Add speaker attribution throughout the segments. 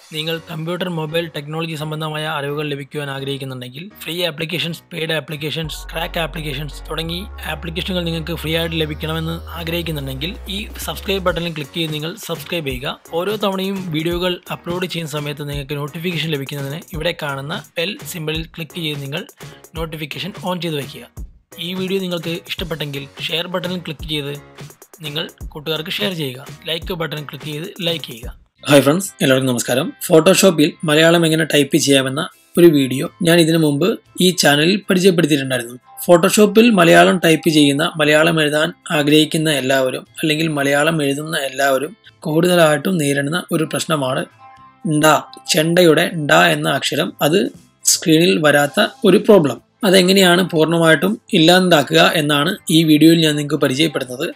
Speaker 1: നിങ്ങൾ computer mobile technology സംബന്ധമായ അറിവുകൾ ലഭിക്കുവാൻ ആഗ്രഹിക്കുന്നുണ്ടെങ്കിൽ free applications paid applications crack applications തുടങ്ങി ആപ്ലിക്കേഷനുകൾ നിങ്ങൾക്ക് ഫ്രീ ആയിട്ട് ലഭിക്കണമെന്ന് ആഗ്രഹിക്കുന്നുണ്ടെങ്കിൽ ഈ സബ്സ്ക്രൈബ് ബട്ടണിൽ ക്ലിക്ക് ചെയ്ത് നിങ്ങൾ സബ്സ്ക്രൈബ് ചെയ്യുക ഓരോ തവണയും വീഡിയോകൾ അപ്ലോഡ് ചെയ്യുന്ന സമയത്ത് നിങ്ങൾക്ക് നോട്ടിഫിക്കേഷൻ ലഭിക്കുന്നതിന് ഇവിടെ കാണുന്ന ബെൽ സിമ്പിളിൽ ക്ലിക്ക് ചെയ്ത് നിങ്ങൾ നോട്ടിഫിക്കേഷൻ ഓൺ ചെയ്ത് വയ്ക്കുക ഈ വീഡിയോ നിങ്ങൾക്ക് ഇഷ്ടപ്പെട്ടെങ്കിൽ ഷെയർ ബട്ടണിൽ ക്ലിക്ക് ചെയ്ത് നിങ്ങൾ കൂട്ടുകാർക്ക് ഷെയർ ചെയ്യുക ലൈക്ക് ബട്ടൺ ക്ലിക്ക് ചെയ്ത് ലൈക്ക് ചെയ്യുക ഹായ് ഫ്രണ്ട്സ് എല്ലാവർക്കും നമസ്കാരം ഫോട്ടോഷോപ്പിൽ മലയാളം എങ്ങനെ ടൈപ്പ് ചെയ്യാമെന്ന ഒരു വീഡിയോ ഞാൻ ഇതിനു മുമ്പ് ഈ ചാനലിൽ പരിചയപ്പെടുത്തിയിട്ടുണ്ടായിരുന്നു ഫോട്ടോഷോപ്പിൽ മലയാളം ടൈപ്പ് ചെയ്യുന്ന മലയാളം എഴുതാൻ ആഗ്രഹിക്കുന്ന എല്ലാവരും അല്ലെങ്കിൽ മലയാളം എഴുതുന്ന എല്ലാവരും കൂടുതലായിട്ടും നേരിടുന്ന ഒരു പ്രശ്നമാണ് ഡ ചെണ്ടയുടെ ഡ എന്ന അക്ഷരം അത് സ്ക്രീനിൽ വരാത്ത ഒരു പ്രോബ്ലം അതെങ്ങനെയാണ് പൂർണ്ണമായിട്ടും ഇല്ലാതാക്കുക എന്നാണ് ഈ വീഡിയോയിൽ ഞാൻ നിങ്ങൾക്ക് പരിചയപ്പെടുന്നത്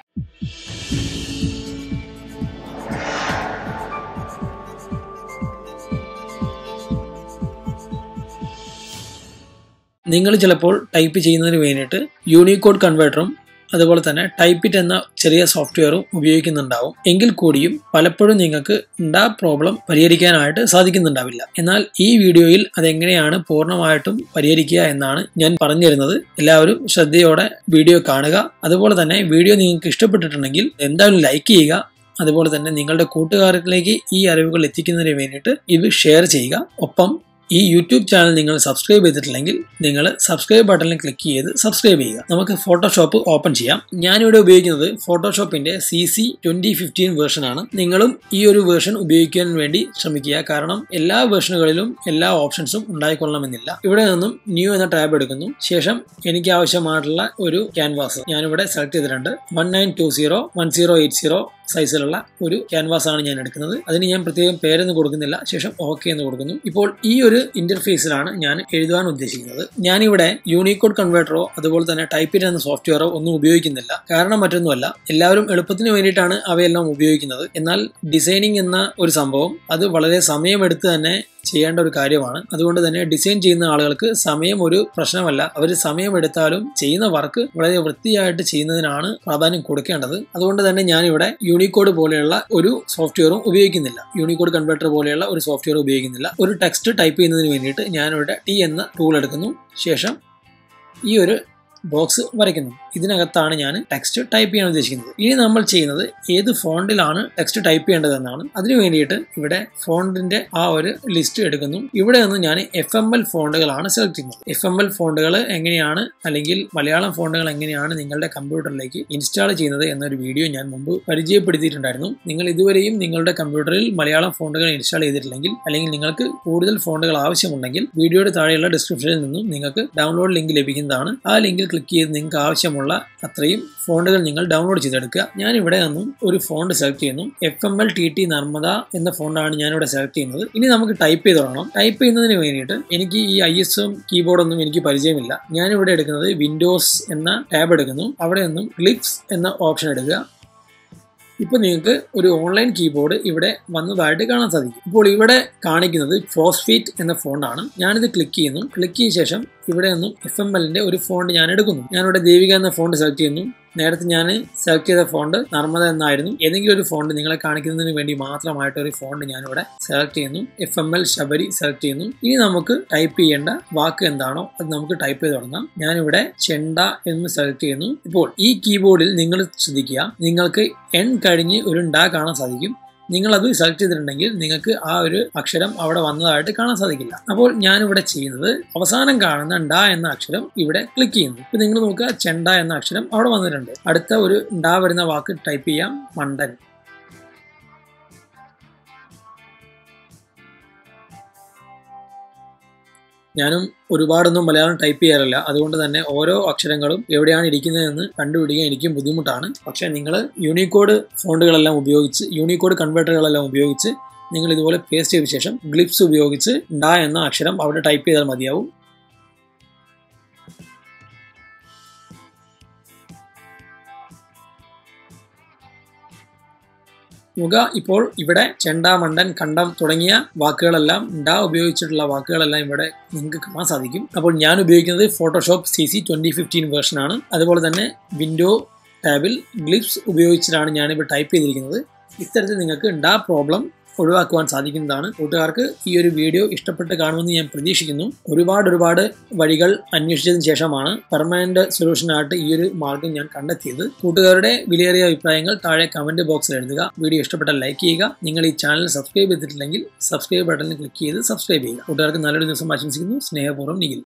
Speaker 1: നിങ്ങൾ ചിലപ്പോൾ ടൈപ്പ് ചെയ്യുന്നതിന് വേണ്ടിയിട്ട് യൂണിക്കോഡ് കൺവേർട്ടറും അതുപോലെ തന്നെ ടൈപ്പിറ്റ് എന്ന ചെറിയ സോഫ്റ്റ്വെയറും ഉപയോഗിക്കുന്നുണ്ടാവും എങ്കിൽ കൂടിയും പലപ്പോഴും നിങ്ങൾക്ക് ഉണ്ടാ പ്രോബ്ലം പരിഹരിക്കാനായിട്ട് സാധിക്കുന്നുണ്ടാവില്ല എന്നാൽ ഈ വീഡിയോയിൽ അതെങ്ങനെയാണ് പൂർണ്ണമായിട്ടും പരിഹരിക്കുക എന്നാണ് ഞാൻ പറഞ്ഞു തരുന്നത് എല്ലാവരും ശ്രദ്ധയോടെ വീഡിയോ കാണുക അതുപോലെ തന്നെ വീഡിയോ നിങ്ങൾക്ക് ഇഷ്ടപ്പെട്ടിട്ടുണ്ടെങ്കിൽ എന്തായാലും ലൈക്ക് ചെയ്യുക അതുപോലെ തന്നെ നിങ്ങളുടെ കൂട്ടുകാരിലേക്ക് ഈ അറിവുകൾ എത്തിക്കുന്നതിന് വേണ്ടിയിട്ട് ഇത് ഷെയർ ചെയ്യുക ഒപ്പം ഈ യൂട്യൂബ് ചാനൽ നിങ്ങൾ സബ്സ്ക്രൈബ് ചെയ്തിട്ടില്ലെങ്കിൽ നിങ്ങൾ സബ്സ്ക്രൈബ് ബട്ടണിൽ ക്ലിക്ക് ചെയ്ത് സബ്സ്ക്രൈബ് ചെയ്യുക നമുക്ക് ഫോട്ടോഷോപ്പ് ഓപ്പൺ ചെയ്യാം ഞാനിവിടെ ഉപയോഗിക്കുന്നത് ഫോട്ടോഷോപ്പിന്റെ C C twenty fifteen version ആണ് നിങ്ങളും ഈ ഒരു വേർഷൻ ഉപയോഗിക്കാൻ വേണ്ടി ശ്രമിക്കുക കാരണം എല്ലാ വേർഷനുകളിലും എല്ലാ ഓപ്ഷൻസും ഉണ്ടായിക്കൊള്ളണമെന്നില്ല ഇവിടെ നിന്നും ന്യൂ എന്ന ടാബ് എടുക്കുന്നു ശേഷം എനിക്ക് ആവശ്യമായിട്ടുള്ള ഒരു ക്യാൻവാസ് ഞാനിവിടെ സെലക്ട് ചെയ്തിട്ടുണ്ട് one nine two zero one zero eight zero സൈസിലുള്ള ഒരു ക്യാൻവാസ് ആണ് ഞാൻ എടുക്കുന്നത് അതിന് ഞാൻ പ്രത്യേകം പേരൊന്നും കൊടുക്കുന്നില്ല ശേഷം ഓക്കെ എന്ന് കൊടുക്കുന്നു ഇപ്പോൾ ഈ ഒരു ഇന്റർഫേസിലാണ് ഞാൻ എഴുതാൻ ഉദ്ദേശിക്കുന്നത് ഞാനിവിടെ യൂണിക്കോഡ് കൺവേർട്ടറോ അതുപോലെ തന്നെ ടൈപ്പിറ്റ് എന്ന സോഫ്റ്റ്വെയറോ ഒന്നും ഉപയോഗിക്കുന്നില്ല കാരണം മറ്റൊന്നുമല്ല എല്ലാവരും എളുപ്പത്തിന് വേണ്ടിയിട്ടാണ് അവയെല്ലാം ഉപയോഗിക്കുന്നത് എന്നാൽ ഡിസൈനിങ് എന്ന ഒരു സംഭവം അത് വളരെ സമയമെടുത്ത് തന്നെ ചെയ്യേണ്ട ഒരു കാര്യമാണ് അതുകൊണ്ട് തന്നെ ഡിസൈൻ ചെയ്യുന്ന ആളുകൾക്ക് സമയം ഒരു പ്രശ്നമല്ല അവർ സമയമെടുത്താലും ചെയ്യുന്ന വർക്ക് വളരെ വൃത്തിയായിട്ട് ചെയ്യുന്നതിനാണ് പ്രാധാന്യം കൊടുക്കേണ്ടത് അതുകൊണ്ട് തന്നെ ഞാനിവിടെ യൂണിക്കോഡ് പോലെയുള്ള ഒരു സോഫ്റ്റ്വെയറും ഉപയോഗിക്കുന്നില്ല യൂണിക്കോഡ് കൺവേർട്ടർ പോലെയുള്ള ഒരു സോഫ്റ്റ്വെയർ ഉപയോഗിക്കുന്നില്ല ഒരു ടെക്സ്റ്റ് ടൈപ്പ് ചെയ്യുന്നതിന് വേണ്ടിയിട്ട് ഞാനിവിടെ ടി എന്ന ടൂൾ എടുക്കുന്നു ശേഷം ഈ ഒരു ബോക്സ് വരയ്ക്കുന്നു ഇതിനകത്താണ് ഞാൻ ടെക്സ്റ്റ് ടൈപ്പ് ചെയ്യാൻ ഉദ്ദേശിക്കുന്നത് ഇനി നമ്മൾ ചെയ്യുന്നത് ഏത് ഫോണ്ടിലാണ് ടെക്സ്റ്റ് ടൈപ്പ് ചെയ്യേണ്ടതെന്നാണ് അതിനു വേണ്ടിയിട്ട് ഇവിടെ ഫോണ്ടിന്റെ ആ ഒരു ലിസ്റ്റ് എടുക്കുന്നു ഇവിടെ നിന്ന് ഞാൻ എഫ് എം എൽ ഫോണ്ടുകളാണ് സെലക്ട് ചെയ്യുന്നത് എഫ് എം എൽ ഫോണ്ടുകൾ എങ്ങനെയാണ് അല്ലെങ്കിൽ മലയാളം ഫോണ്ടുകൾ എങ്ങനെയാണ് നിങ്ങളുടെ കമ്പ്യൂട്ടറിലേക്ക് ഇൻസ്റ്റാൾ ചെയ്യുന്നത് എന്നൊരു വീഡിയോ ഞാൻ മുമ്പ് പരിചയപ്പെടുത്തിയിട്ടുണ്ടായിരുന്നു നിങ്ങൾ ഇതുവരെയും നിങ്ങളുടെ കമ്പ്യൂട്ടറിൽ മലയാളം ഫോണ്ടുകൾ ഇൻസ്റ്റാൾ ചെയ്തിട്ടില്ലെങ്കിൽ അല്ലെങ്കിൽ നിങ്ങൾക്ക് കൂടുതൽ ഫോണ്ടുകൾ ആവശ്യമുണ്ടെങ്കിൽ വീഡിയോയുടെ താഴെയുള്ള ഡിസ്ക്രിപ്ഷനിൽ നിന്നും നിങ്ങൾക്ക് ഡൗൺലോഡ് ലിങ്ക് ലഭിക്കുന്നതാണ് ആ ലിങ്കിൽ ക്ലിക്ക് ചെയ്ത് നിങ്ങൾക്ക് ആവശ്യമുള്ള അത്രയും ഫോണ്ടുകൾ നിങ്ങൾ ഡൗൺലോഡ് ചെയ്തെടുക്കുക ഞാൻ ഇവിടെ നിന്നും ഒരു ഫോണ്ട് സെലക്ട് ചെയ്യുന്നു F M L T T Narmada എന്ന ഫോണ്ടാണ് ഞാനിവിടെ സെലക്ട് ചെയ്യുന്നത് ഇനി നമുക്ക് ടൈപ്പ് ചെയ്ത് തുടങ്ങണം ടൈപ്പ് ചെയ്യുന്നതിന് വേണ്ടിയിട്ട് എനിക്ക് ഈ ഐ എസ് എം കീബോർഡൊന്നും എനിക്ക് പരിചയമില്ല ഞാനിവിടെ എടുക്കുന്നത് വിൻഡോസ് എന്ന ടാബ് എടുക്കുന്നു അവിടെ നിന്നും ക്ലിപ്സ് എന്ന ഓപ്ഷൻ എടുക്കുക ഇപ്പോൾ നിങ്ങൾക്ക് ഒരു ഓൺലൈൻ കീബോർഡ് ഇവിടെ വന്നതായിട്ട് കാണാൻ സാധിക്കും ഇപ്പോൾ ഇവിടെ കാണിക്കുന്നത് ഫോസ്ഫീറ്റ് എന്ന ഫോണ്ടാണ് ഞാനിത് ക്ലിക്ക് ചെയ്യുന്നു ക്ലിക്ക് ചെയ്ത ശേഷം ഇവിടെ നിന്നും എഫ് എം എല്ലിന്റെ ഒരു ഫോണ്ട് ഞാൻ എടുക്കുന്നു ഞാനിവിടെ ദേവിക എന്ന ഫോണ്ട് സെലക്ട് ചെയ്യുന്നു നേരത്തെ ഞാൻ സെലക്ട് ചെയ്ത ഫോണ്ട് നർമ്മദ എന്നായിരുന്നു ഏതെങ്കിലും ഒരു ഫോണ്ട് നിങ്ങളെ കാണിക്കുന്നതിന് വേണ്ടി മാത്രമായിട്ട് ഒരു ഫോണ്ട് ഞാനിവിടെ സെലക്ട് ചെയ്യുന്നു F M L Sabari select ചെയ്യുന്നു ഇനി നമുക്ക് ടൈപ്പ് ചെയ്യേണ്ട വാക്ക് എന്താണോ അത് നമുക്ക് ടൈപ്പ് ചെയ്ത് തുടങ്ങാം ഞാനിവിടെ ചെണ്ട എന്ന് സെലക്ട് ചെയ്യുന്നു ഇപ്പോൾ ഈ കീബോർഡിൽ നിങ്ങൾ ശ്രദ്ധിക്കുക നിങ്ങൾക്ക് എൻ കഴിഞ്ഞ് ഒരു ഡ കാണാൻ സാധിക്കും നിങ്ങൾ അത് സെലക്ട് ചെയ്തിട്ടുണ്ടെങ്കിൽ നിങ്ങൾക്ക് ആ ഒരു അക്ഷരം അവിടെ വന്നതായിട്ട് കാണാൻ സാധിക്കില്ല അപ്പോൾ ഞാനിവിടെ ചെയ്യുന്നത് അവസാനം കാണുന്ന ഡ എന്ന അക്ഷരം ഇവിടെ ക്ലിക്ക് ചെയ്യുന്നു ഇപ്പൊ നിങ്ങൾ നോക്കുക ചെണ്ട എന്ന അക്ഷരം അവിടെ വന്നിട്ടുണ്ട് അടുത്ത ഒരു ഡ വരുന്ന വാക്ക് ടൈപ്പ് ചെയ്യാം മണ്ടൻ ഞാനും ഒരുപാടൊന്നും മലയാളം ടൈപ്പ് ചെയ്യാറില്ല അതുകൊണ്ട് തന്നെ ഓരോ അക്ഷരങ്ങളും എവിടെയാണ് ഇരിക്കുന്നതെന്ന് കണ്ടുപിടിക്കാൻ എനിക്കും ബുദ്ധിമുട്ടാണ് പക്ഷേ നിങ്ങൾ യൂണിക്കോഡ് ഫോണ്ടുകളെല്ലാം ഉപയോഗിച്ച് യൂണിക്കോഡ് കൺവേർട്ടറുകളെല്ലാം ഉപയോഗിച്ച് നിങ്ങൾ ഇതുപോലെ പേസ്റ്റ് ചെയ്ത ശേഷം ഗ്ലിപ്സ് ഉപയോഗിച്ച് ഡ എന്ന അക്ഷരം അവിടെ ടൈപ്പ് ചെയ്താൽ മതിയാവും മുഖ ഇപ്പോൾ ഇവിടെ ചെണ്ട മണ്ടൻ കണ്ടം തുടങ്ങിയ വാക്കുകളെല്ലാം ഡ ഉപയോഗിച്ചിട്ടുള്ള വാക്കുകളെല്ലാം ഇവിടെ നിങ്ങൾക്ക് കാണാൻ സാധിക്കും അപ്പോൾ ഞാൻ ഉപയോഗിക്കുന്നത് Photoshop C C twenty fifteen version ആണ് അതുപോലെ തന്നെ വിൻഡോ ടാബിൽ ഗ്ലിപ്സ് ഉപയോഗിച്ചിട്ടാണ് ഞാനിപ്പോൾ ടൈപ്പ് ചെയ്തിരിക്കുന്നത് ഇത്തരത്തിൽ നിങ്ങൾക്ക് ഡ പ്രോബ്ലം ഒഴിവാക്കുവാൻ സാധിക്കുന്നതാണ് കൂട്ടുകാർക്ക് ഈ ഒരു വീഡിയോ ഇഷ്ടപ്പെട്ട് കാണുമെന്ന് ഞാൻ പ്രതീക്ഷിക്കുന്നു ഒരുപാട് ഒരുപാട് വഴികൾ അന്വേഷിച്ചതിന് ശേഷമാണ് പെർമനന്റ് സൊല്യൂഷനായിട്ട് ഈ ഒരു മാർഗം ഞാൻ കണ്ടെത്തിയത് കൂട്ടുകാരുടെ വിലയേറിയ അഭിപ്രായങ്ങൾ താഴെ കമന്റ് ബോക്സിൽ എഴുതുക വീഡിയോ ഇഷ്ടപ്പെട്ടാൽ ലൈക്ക് ചെയ്യുക നിങ്ങൾ ഈ ചാനൽ സബ്സ്ക്രൈബ് ചെയ്തിട്ടില്ലെങ്കിൽ സബ്സ്ക്രൈബ് ബട്ടണിൽ ക്ലിക്ക് ചെയ്ത് സബ്സ്ക്രൈബ് ചെയ്യുക കൂട്ടുകാർക്ക് നല്ലൊരു ദിവസം ആശംസിക്കുന്നു സ്നേഹപൂർവ്വം നിഖിൽ